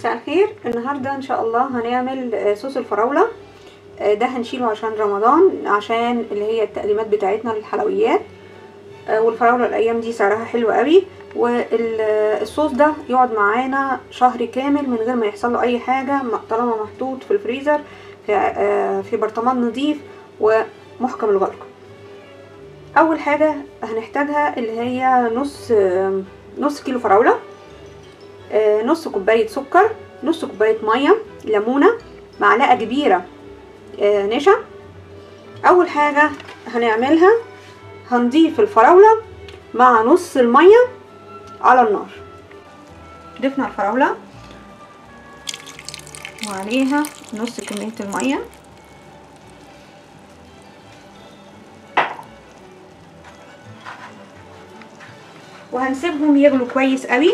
مساء الخير النهارده ان شاء الله هنعمل آه، صوص الفراوله آه، ده هنشيله عشان رمضان عشان اللي هي التقديمات بتاعتنا للحلويات آه، والفراوله الايام دي سعرها حلو قوي والصوص ده يقعد معانا شهر كامل من غير ما يحصل له اي حاجه م- طالما محطوط في الفريزر في آه، في برطمان نظيف ومحكم الغلق اول حاجه هنحتاجها اللي هي نص آه، نص كيلو فراوله آه، نص كوباية سكر نص كوباية مية ليمونة معلقة كبيرة آه، نشا أول حاجة هنعملها هنضيف الفراولة مع نص المية على النار ضفنا الفراولة وعليها نص كمية المية وهنسيبهم يغلوا كويس قوي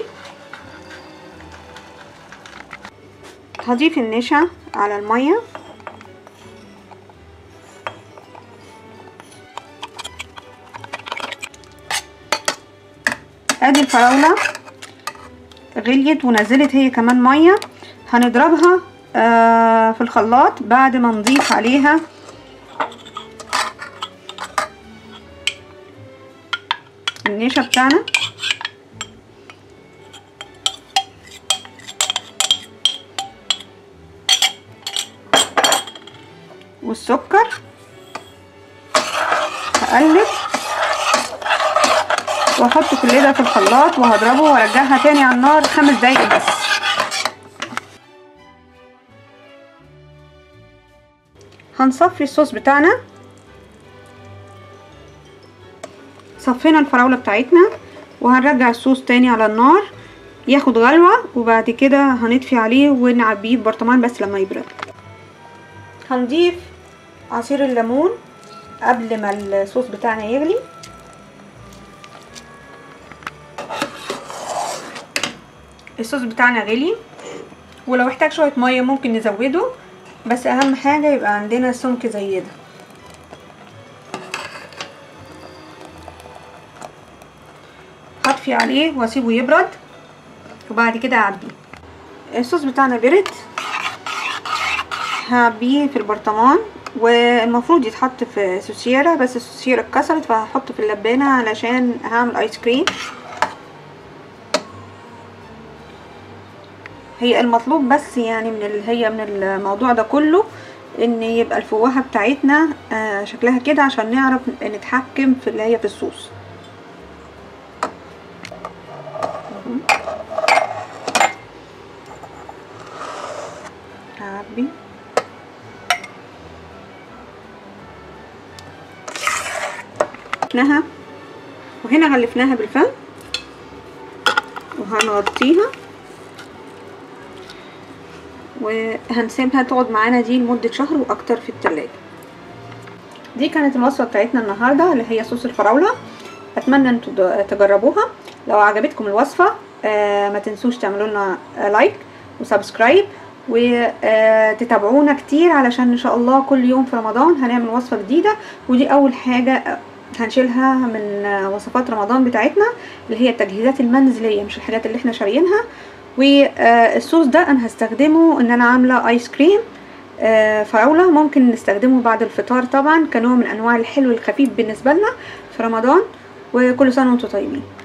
هضيف النشا على المية ادي الفراولة غليت ونزلت هي كمان مية هنضربها آه في الخلاط بعد ما نضيف عليها النشا بتاعنا والسكر هقلب واحط كل ده في الخلاط وهضربه وارجعها تاني على النار خمس دقايق بس هنصفي الصوص بتاعنا صفينا الفراولة بتاعتنا وهنرجع الصوص تاني على النار ياخد غلوة وبعد كده هنطفي عليه ونعبيه في برطمان بس لما يبرد هنضيف عصير الليمون قبل ما الصوص بتاعنا يغلي الصوص بتاعنا غلي ولو احتاج شوية مية ممكن نزوده بس اهم حاجة يبقى عندنا سمك زي ده هطفي عليه واسيبه يبرد وبعد كده اعبيه الصوص بتاعنا برد هعبيه في البرطمان والمفروض يتحط في سوسيرة بس السوسيرة اتكسرت فهحطه في اللبانة علشان هعمل ايس كريم هي المطلوب بس يعني من ال... هي من الموضوع ده كله ان يبقى الفواحة بتاعتنا آه شكلها كده عشان نعرف نتحكم في اللي هي في الصوص هعبي غلفناها وهنا غلفناها بالفم وهنغطيها وهنسيبها تقعد معانا دي لمدة شهر واكتر في التلاجة دي كانت الوصفة بتاعتنا النهاردة اللي هي صوص الفراولة اتمنى انتوا تجربوها لو عجبتكم الوصفة آه ما تنسوش تعملوا لنا لايك وسبسكرايب وتتابعونا كتير علشان ان شاء الله كل يوم في رمضان هنعمل وصفة جديدة ودي اول حاجة هنشيلها من وصفات رمضان بتاعتنا اللي هي التجهيزات المنزلية مش الحاجات اللي احنا شاريينها والصوص ده انا هستخدمه ان انا عاملة ايس كريم فراولة ممكن نستخدمه بعد الفطار طبعا كنوع من انواع الحلو الخفيف بالنسبة لنا في رمضان وكل سنة وانتم طيبين